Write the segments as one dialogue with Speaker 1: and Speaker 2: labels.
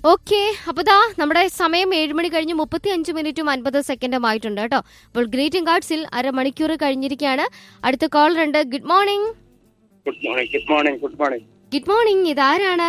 Speaker 1: Okay അപ്പൊ ദാ നമ്മുടെ സമയം ഏഴ് മണി കഴിഞ്ഞ് മുപ്പത്തി അഞ്ച് മിനിറ്റും അൻപത് സെക്കൻഡും ആയിട്ടുണ്ട് കേട്ടോ അപ്പോൾ ഗ്രീറ്റിംഗ് കാർഡ്സിൽ അരമണിക്കൂർ കഴിഞ്ഞിരിക്കുകയാണ് അടുത്ത കോളർ ഉണ്ട് good morning
Speaker 2: good morning good morning good morning
Speaker 1: good morning ഇതാരാണ്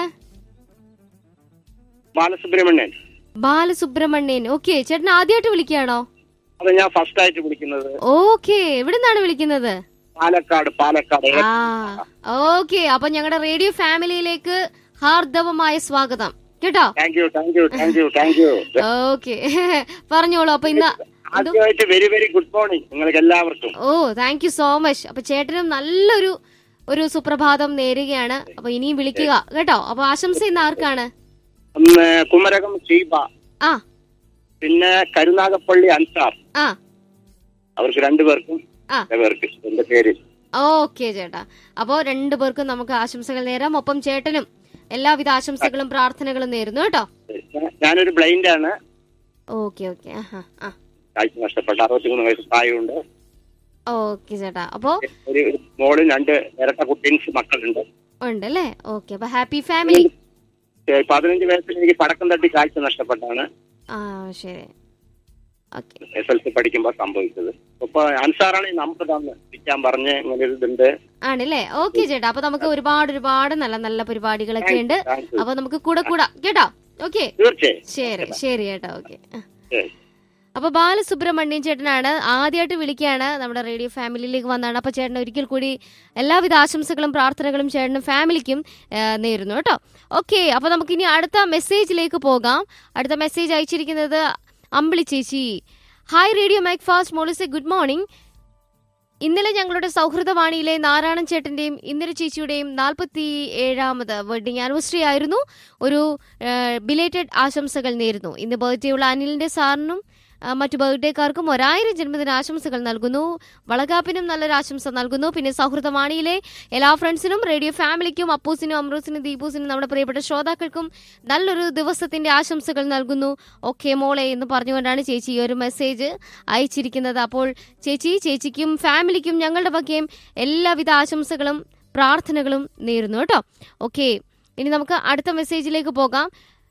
Speaker 2: ബാലസുബ്രഹ്മണ്യൻ
Speaker 1: ബാലസുബ്രഹ്മണ്യൻ ഓക്കെ ചേട്ടൻ ആദ്യമായിട്ട് വിളിക്കുകയാണോ
Speaker 2: അത് ഞാൻ ഫസ്റ്റ് ആയിട്ട് വിളിക്കുന്നത്
Speaker 1: ഓക്കെ എവിടെ നിന്നാണ് വിളിക്കുന്നത്
Speaker 2: പാലക്കാട് പാലക്കാട്
Speaker 1: ആ ഓക്കെ അപ്പൊ ഞങ്ങളുടെ റേഡിയോ ഫാമിലിയിലേക്ക് ഹാർദവമായ സ്വാഗതം കേട്ടോ
Speaker 2: thank you thank you thank you thank you
Speaker 1: okay പറഞ്ഞോളൂ അപ്പൊ ഇന്ന്
Speaker 2: ആദ്യമായിട്ട് വെരി വെരി ഗുഡ് മോർണിംഗ് നിങ്ങൾക്ക് എല്ലാവർക്കും
Speaker 1: oh thank you so much അപ്പൊ ചേട്ടനും നല്ലൊരു ഒരു സുപ്രഭാതം നേരുകയാണ് അപ്പൊ ഇനിയും വിളിക്കുക കേട്ടോ അപ്പൊ ആശംസ ഇന്ന് ആർക്കാണ്
Speaker 2: ഒന്ന് കുമരകം ഷീബ
Speaker 1: ആ
Speaker 2: പിന്നെ കരുനാഗപ്പള്ളി അൻസാർ
Speaker 1: ആ
Speaker 2: അവർക്ക് രണ്ടുപേർക്കും
Speaker 1: ആ.
Speaker 2: എന്റെ പേർക്ക് എന്റെ പേര്
Speaker 1: ഓക്കെ ചേട്ടാ അപ്പോ രണ്ടു പേർക്കും നമുക്ക് ആശംസകൾ നേരാം ഒപ്പം ചേട്ടനും എല്ലാവിധ ആശംസകളും പ്രാർത്ഥനകളും നേരുന്നു കേട്ടോ
Speaker 2: ഞാൻ- ഞാനൊരു ബ്ലൈൻഡ് ആണ്
Speaker 1: ഓക്കെ ഓക്കെ ആഹാ ആ
Speaker 2: കാഴ്ച നഷ്ടപ്പെട്ട അറുപത്തിമൂന്ന് വയസ്സ് പ്രായമുണ്ട്
Speaker 1: ഓക്കെ ചേട്ടാ അപ്പോ
Speaker 2: ഒരു ഒരു മോളും രണ്ട് ഇരട്ട കുട്ടീൻസ് മക്കളുണ്ട്
Speaker 1: ഉണ്ട് അല്ലേ ഓക്കെ അപ്പൊ ഹാപ്പി ഫാമിലി
Speaker 2: ഏ, പതിനഞ്ച് വയസ്സിൽ എനിക്ക് പടക്കം തട്ടി കാഴ്ച നഷ്ടപ്പെട്ടാണ്
Speaker 1: ആ ശരി ഓക്കെ
Speaker 2: എസ് എൽ സി പഠിക്കുമ്പോൾ സംഭവിച്ചത് അപ്പൊ അൻസാറാണ് ഈ നമ്പർ തന്ന് വിളിക്കാൻ പറഞ്ഞ് ഇങ്ങനെ ഒരു ഇതുണ്ട്
Speaker 1: ആണല്ലേ ഓക്കെ ചേട്ടാ അപ്പൊ നമുക്ക് ഒരുപാട് ഒരുപാട് നല്ല നല്ല പരിപാടികളൊക്കെ ഉണ്ട്
Speaker 2: Thank you.
Speaker 1: അപ്പൊ നമുക്ക് കൂടെ കൂടാ കേട്ടോ ഓക്കെ
Speaker 2: തീർച്ചയായും
Speaker 1: ശരി ശരി ചേട്ടാ ഓക്കെ
Speaker 2: ശരി.
Speaker 1: അപ്പൊ ബാലസുബ്രഹ്മണ്യൻ ചേട്ടനാണ് ആദ്യമായിട്ട് വിളിക്കുകയാണ് നമ്മുടെ റേഡിയോ ഫാമിലിയിലേക്ക് വന്നാണ് അപ്പൊ ചേട്ടൻ ഒരിക്കൽ കൂടി എല്ലാവിധ ആശംസകളും പ്രാർത്ഥനകളും ചേട്ടനും ഫാമിലിക്കും ആ, നേരുന്നു കേട്ടോ ഓക്കെ അപ്പൊ നമുക്ക് ഇനി അടുത്ത മെസ്സേജിലേക്ക് പോകാം അടുത്ത മെസ്സേജ് അയച്ചിരിക്കുന്നത് അമ്പിളി ചേച്ചി ഹായ് റേഡിയോ മൈക്ക് ഫാസ്റ്റ് മോളിസെ ഗുഡ് മോർണിംഗ് ഇന്നലെ ഞങ്ങളുടെ സൗഹൃദവാണിയിലെ നാരായണൻ ചേട്ടന്റെയും ഇന്ദിര ചേച്ചിയുടെയും നാൽപ്പത്തി ഏഴാമത് വെഡിങ് ആനിവേഴ്സറി ആയിരുന്നു ഒരു ബിലേറ്റഡ് ആശംസകൾ നേരുന്നു ഇന്ന് ബർത്ത്ഡേ ഉള്ള അനിലിന്റെ സാറിനും ആ, മറ്റു ബർത്ത്ഡേക്കാർക്കും ഒരായിരം ജന്മദിന ആശംസകൾ നൽകുന്നു വളകാപ്പിനും നല്ലൊരു ആശംസ നൽകുന്നു പിന്നെ സൗഹൃദവാണിയിലെ എല്ലാ ഫ്രണ്ട്സിനും റേഡിയോ ഫാമിലിക്കും അപ്പൂസിനും അമ്രൂസിനും ദീപൂസിനും നമ്മുടെ പ്രിയപ്പെട്ട ശ്രോതാക്കൾക്കും നല്ലൊരു ദിവസത്തിന്റെ ആശംസകൾ നൽകുന്നു ഓക്കെ മോളെ എന്ന് പറഞ്ഞുകൊണ്ടാണ് ചേച്ചി ഈ ഒരു മെസ്സേജ് അയച്ചിരിക്കുന്നത് അപ്പോൾ ചേച്ചി ചേച്ചിക്കും ഫാമിലിക്കും ഞങ്ങളുടെ വകയും എല്ലാവിധ ആശംസകളും പ്രാർത്ഥനകളും നേരുന്നു കേട്ടോ ഓക്കെ ഇനി നമുക്ക് അടുത്ത മെസ്സേജിലേക്ക് പോകാം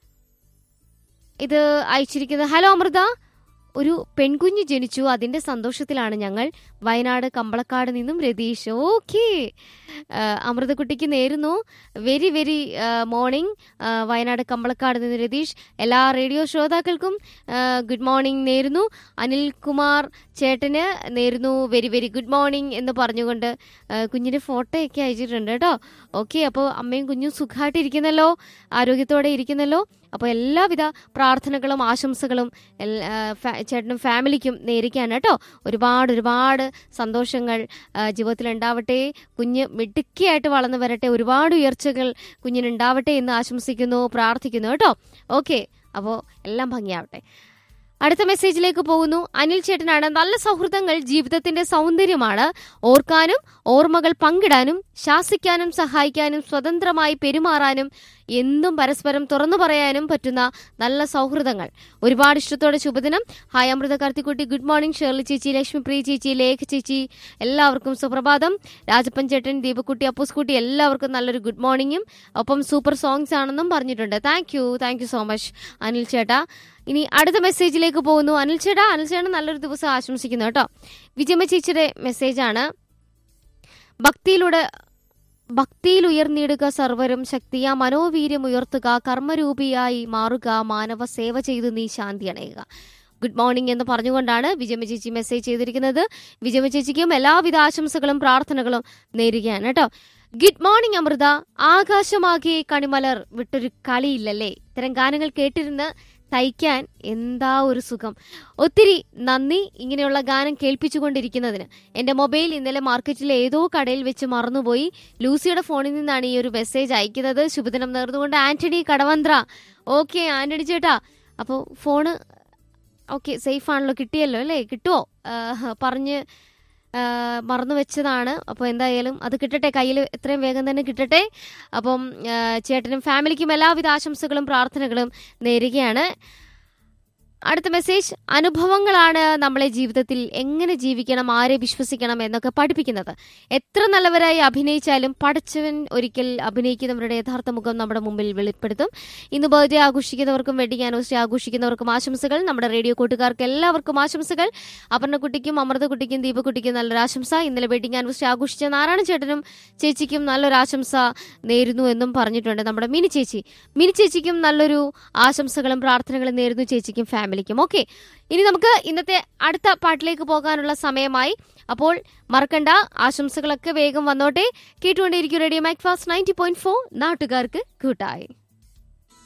Speaker 1: ഇത് അയച്ചിരിക്കുന്നത് ഹലോ അമൃത ഒരു പെൺകുഞ്ഞ് ജനിച്ചു അതിന്റെ സന്തോഷത്തിലാണ് ഞങ്ങൾ വയനാട് കമ്പളക്കാട് നിന്നും രതീഷ് ഓക്കെ അമൃതക്കുട്ടിക്ക് നേരുന്നു very very morning Wayanad Kambalakkad നിന്ന് രതീഷ് എല്ലാ റേഡിയോ ശ്രോതാക്കൾക്കും ഗുഡ് മോർണിംഗ് നേരുന്നു അനിൽകുമാർ ചേട്ടന് നേരുന്നു വെരി വെരി ഗുഡ് മോർണിംഗ് എന്ന് പറഞ്ഞുകൊണ്ട് ആ, കുഞ്ഞിന്റെ ഫോട്ടോ ഒക്കെ അയച്ചിട്ടുണ്ട് കേട്ടോ ഓക്കെ അപ്പോൾ അമ്മയും കുഞ്ഞും സുഖമായിട്ടിരിക്കുന്നല്ലോ ആരോഗ്യത്തോടെ ഇരിക്കുന്നല്ലോ അപ്പോൾ എല്ലാവിധ പ്രാർത്ഥനകളും ആശംസകളും എൽ- ആ, ഫാ- ചേട്ടനും ഫാമിലിക്കും നേരിക്കാണ് കേട്ടോ ഒരുപാട് ഒരുപാട് സന്തോഷങ്ങൾ ആ, ജീവിതത്തിൽ ഉണ്ടാവട്ടെ കുഞ്ഞ് മിടുക്കിയായിട്ട് വളർന്നു വരട്ടെ ഒരുപാട് ഉയർച്ചകൾ കുഞ്ഞിനുണ്ടാവട്ടെ എന്ന് ആശംസിക്കുന്നു പ്രാർത്ഥിക്കുന്നു കേട്ടോ ഓക്കെ അപ്പോൾ എല്ലാം ഭംഗിയാവട്ടെ അടുത്ത മെസ്സേജിലേക്ക് പോകുന്നു അനിൽ ചേട്ടനാണ് നല്ല സൗഹൃദങ്ങൾ ജീവിതത്തിന്റെ സൗന്ദര്യമാണ് ഓർക്കാനും ഓർമ്മകൾ പങ്കിടാനും ശാസിക്കാനും സഹായിക്കാനും സ്വതന്ത്രമായി പെരുമാറാനും എന്തും പരസ്പരം തുറന്നു പറയാനും പറ്റുന്ന നല്ല സൗഹൃദങ്ങൾ ഒരുപാട് ഇഷ്ടത്തോടെ ശുഭദിനം hi Amritha Karthikkutty good morning Shirley ചേച്ചി ലക്ഷ്മിപ്രിയ ചേച്ചി ലേഖ ചേച്ചി എല്ലാവർക്കും സുപ്രഭാതം രാജപ്പൻ ചേട്ടൻ ദീപക്കുട്ടി അപ്പൂസ്കുട്ടി എല്ലാവർക്കും നല്ലൊരു ഗുഡ് മോർണിംഗും ഒപ്പം സൂപ്പർ സോങ്സ് ആണെന്നും പറഞ്ഞിട്ടുണ്ട് thank you thank you so much Anil ചേട്ടാ ഇനി അടുത്ത മെസ്സേജിലേക്ക് പോകുന്നു അനിൽ ചേട്ടാ അനിൽ ചേട്ടൻ നല്ലൊരു ദിവസം ആശംസിക്കുന്നു കേട്ടോ വിജയമ്മ ചേച്ചിയുടെ മെസ്സേജാണ് ഭക്തിയിലൂടെ ഭക്തിയിൽ ഉയർന്നിടുക സർവരും ശക്തിയ മനോവീര്യം ഉയർത്തുക കർമ്മരൂപിയായി മാറുക മാനവ സേവ ചെയ്ത് നീ ശാന്തി അണയുക ഗുഡ് മോർണിംഗ് എന്ന് പറഞ്ഞുകൊണ്ടാണ് വിജയമ ചേച്ചി മെസ്സേജ് ചെയ്തിരിക്കുന്നത് വിജയമ ചേച്ചിക്കും എല്ലാവിധ ആശംസകളും പ്രാർത്ഥനകളും നേരുകയാണ് കേട്ടോ ഗുഡ് മോർണിംഗ് അമൃത ആകാശമാകെ കണിമലർ വിട്ടൊരു കളിയില്ലല്ലേ ഇത്തരം ഗാനങ്ങൾ കേട്ടിരുന്ന് തയ്ക്കാൻ എന്താ ഒരു സുഖം ഒത്തിരി നന്ദി ഇങ്ങനെയുള്ള ഗാനം കേൾപ്പിച്ചുകൊണ്ടിരിക്കുന്നതിന് എന്റെ മൊബൈൽ ഇന്നലെ മാർക്കറ്റിലെ ഏതോ കടയിൽ വെച്ച് മറന്നുപോയി ലൂസിയുടെ ഫോണിൽ നിന്നാണ് ഈ ഒരു മെസ്സേജ് അയക്കുന്നത് ശുഭദിനം നേർന്നുകൊണ്ട് ആന്റണി കടവന്ത്ര ഓക്കെ ആന്റണി ചേട്ടാ അപ്പോൾ ഫോണ് ഓക്കെ സേഫ് ആണല്ലോ കിട്ടിയല്ലോ അല്ലേ കിട്ടുമോ പറഞ്ഞ് ആ, മറന്നു വെച്ചതാണ് അപ്പോൾ എന്തായാലും അത് കിട്ടട്ടെ കയ്യിൽ എത്രയും വേഗം തന്നെ കിട്ടട്ടെ അപ്പം ആ, ചേട്ടനും ഫാമിലിക്കും എല്ലാവിധ ആശംസകളും പ്രാർത്ഥനകളും നേരുകയാണ് അടുത്ത മെസ്സേജ് അനുഭവങ്ങളാണ് നമ്മളെ ജീവിതത്തിൽ എങ്ങനെ ജീവിക്കണം ആരെ വിശ്വസിക്കണം എന്നൊക്കെ പഠിപ്പിക്കുന്നത് എത്ര നല്ലവരായി അഭിനയിച്ചാലും പഠിച്ചവൻ ഒരിക്കൽ അഭിനയിക്കുന്നവരുടെ യഥാർത്ഥ മുഖം നമ്മുടെ മുമ്പിൽ വെളിപ്പെടുത്തും ഇന്ന് ബർത്ത്ഡേ ആഘോഷിക്കുന്നവർക്കും വെഡിങ് ആനിവേഴ്സറി ആഘോഷിക്കുന്നവർക്കും ആശംസകൾ നമ്മുടെ റേഡിയോ കൂട്ടുകാർക്ക് എല്ലാവർക്കും ആശംസകൾ അപർണക്കുട്ടിക്കും അമൃതക്കുട്ടിക്കും ദീപക്കുട്ടിക്കും നല്ലൊരു ആശംസ ഇന്നലെ വെഡിങ് ആനിവേഴ്സറി ആഘോഷിച്ച നാരായണ ചേട്ടനും ചേച്ചിക്കും നല്ലൊരു ആശംസ നേരുന്നു എന്നും പറഞ്ഞിട്ടുണ്ട് നമ്മുടെ മിനി ചേച്ചി മിനി ചേച്ചിക്കും നല്ലൊരു ആശംസകളും പ്രാർത്ഥനകളും നേരുന്നു ചേച്ചിക്കും ഫാമിലിക്കും ഓക്കെ ഇനി നമുക്ക് ഇന്നത്തെ അടുത്ത പാട്ടിലേക്ക് പോകാനുള്ള സമയമായി അപ്പോൾ മറക്കണ്ട ആശംസകളൊക്കെ വേഗം വന്നോട്ടെ കേട്ടുകൊണ്ടേയിരിക്കും radio Mac fast ninety point four നാട്ടുകാർക്ക് കൂട്ടായി